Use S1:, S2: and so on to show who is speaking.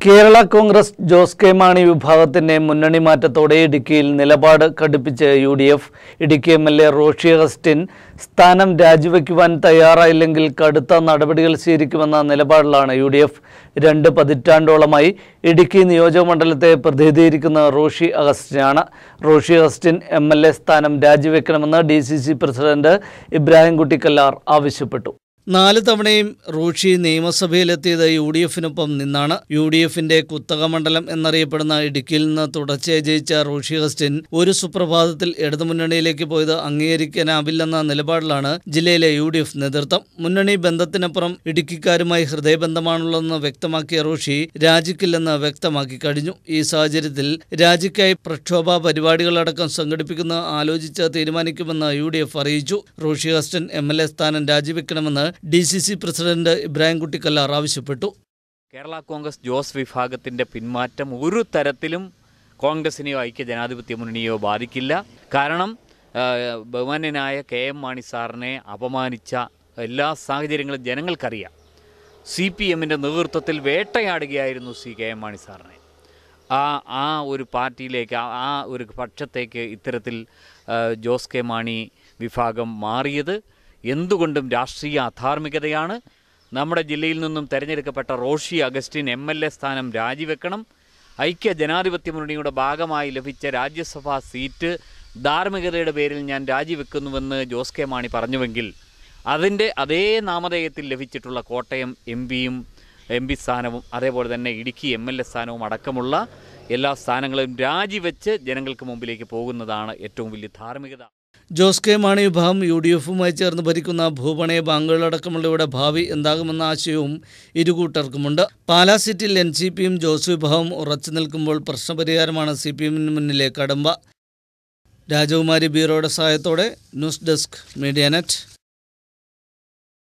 S1: Kerala Congress Jose K Mani വിഭാഗത്തിന്റെ മുന്നണി മാറ്റത്തോടെ ഇടുക്കിയിൽ നിലപാട് കടുപ്പിച്ച് U D F Idukki M L A Roshy Augustine സ്ഥാനം രാജിവെക്കുവാൻ തയ്യാറായില്ലെങ്കിൽ കടുത്ത നടപടികൾ സ്വീകരിക്കുമെന്ന നിലപാടിലാണ് യു ഡി എഫ് രണ്ട് പതിറ്റാണ്ടോളമായി ഇടുക്കി നിയോജകമണ്ഡലത്തെ പ്രതിനിധീകരിക്കുന്ന റോഷി അഗസ്റ്റിനാണ് Roshy Augustine M L A സ്ഥാനം രാജിവെക്കണമെന്ന് D C C president Ibrahimkutty Kallar ആവശ്യപ്പെട്ടു നാല് തവണയും റൂഷി നിയമസഭയിലെത്തിയത് യു ഡി എഫിനൊപ്പം നിന്നാണ് യു ഡി എഫിന്റെ കുത്തക മണ്ഡലം എന്നറിയപ്പെടുന്ന ഇടുക്കിയിൽ നിന്ന് തുടർച്ചയായി ജയിച്ച റൂഷി ഹസ്റ്റിൻ ഒരു സുപ്രഭാതത്തിൽ ഇടതുമുന്നണിയിലേക്ക് പോയത് അംഗീകരിക്കാനാവില്ലെന്ന നിലപാടിലാണ് ജില്ലയിലെ യു ഡി എഫ് നേതൃത്വം മുന്നണി ബന്ധത്തിനപ്പുറം ഇടുക്കിക്കാരുമായി ഹൃദയബന്ധമാണുള്ളതെന്ന് വ്യക്തമാക്കിയ റൂഷി രാജിക്കില്ലെന്ന് വ്യക്തമാക്കി കഴിഞ്ഞു ഈ സാഹചര്യത്തിൽ രാജിക്കായി പ്രക്ഷോഭ പരിപാടികളടക്കം സംഘടിപ്പിക്കുന്ന ആലോചിച്ച് തീരുമാനിക്കുമെന്ന് യു ഡി എഫ് അറിയിച്ചു Roshy Augustine M L A സ്ഥാനം രാജിവെക്കണമെന്ന് D C C president Ibrahimkutty Kallar ആവശ്യപ്പെട്ടു
S2: കേരള കോൺഗ്രസ് ജോസ് വിഭാഗത്തിൻ്റെ പിന്മാറ്റം ഒരു തരത്തിലും കോൺഗ്രസിനെയോ ഐക്യ ജനാധിപത്യ മുന്നണിയോ ബാധിക്കില്ല കാരണം ആ, ബഹുമാന്യനായ കെ എം മാണി സാറിനെ അപമാനിച്ച എല്ലാ സാഹചര്യങ്ങളും ജനങ്ങൾക്കറിയാം സി പി എമ്മിൻ്റെ നേതൃത്വത്തിൽ വേട്ടയാടുകയായിരുന്നു സി കെ എം മാണി സാറിനെ ആ ആ ഒരു പാർട്ടിയിലേക്ക് ആ- ആ ഒരു പക്ഷത്തേക്ക് ഇത്തരത്തിൽ ആ, ജോസ് കെ മാണി വിഭാഗം മാറിയത് എന്തുകൊണ്ടും രാഷ്ട്രീയ അധാർമികതയാണ് നമ്മുടെ ജില്ലയിൽ നിന്നും തെരഞ്ഞെടുക്കപ്പെട്ട Roshy Augustine M L A സ്ഥാനം രാജിവെക്കണം ഐക്യ ജനാധിപത്യ മുന്നണിയുടെ ഭാഗമായി ലഭിച്ച രാജ്യസഭാ സീറ്റ് ധാർമ്മികതയുടെ പേരിൽ ഞാൻ രാജിവെക്കുന്നുവെന്ന് ജോസ് കെ മാണി പറഞ്ഞുവെങ്കിൽ അതിൻ്റെ അതേ നാമധേയത്തിൽ ലഭിച്ചിട്ടുള്ള കോട്ടയം എം പിയും എം പി സ്ഥാനവും അതേപോലെ തന്നെ ഇടുക്കി എം എൽ എ സ്ഥാനവും അടക്കമുള്ള എല്ലാ സ്ഥാനങ്ങളും രാജിവെച്ച് ജനങ്ങൾക്ക് മുമ്പിലേക്ക് പോകുന്നതാണ് ഏറ്റവും വലിയ ധാർമ്മികത
S1: ജോസ് കെ മാണി വിഭാഗം യു ഡി എഫുമായി ചേർന്ന് ഭരിക്കുന്ന ഭൂപണയ ബാങ്കുകളടക്കമുള്ളവയുടെ ഭാവി എന്താകുമെന്ന ആശയവും ഇരുകൂട്ടർക്കുമുണ്ട് പാലാ സീറ്റിൽ എൻ സി പിയും ജോസ് വിഭാഗം ഉറച്ചു നിൽക്കുമ്പോൾ പ്രശ്നപരിഹാരമാണ് സി പി എമ്മിന് മുന്നിലെ കടമ്പ രാജകുമാരി ബ്യൂറോയുടെ സഹായത്തോടെ ന്യൂസ് ഡെസ്ക് മീഡിയ നെറ്റ്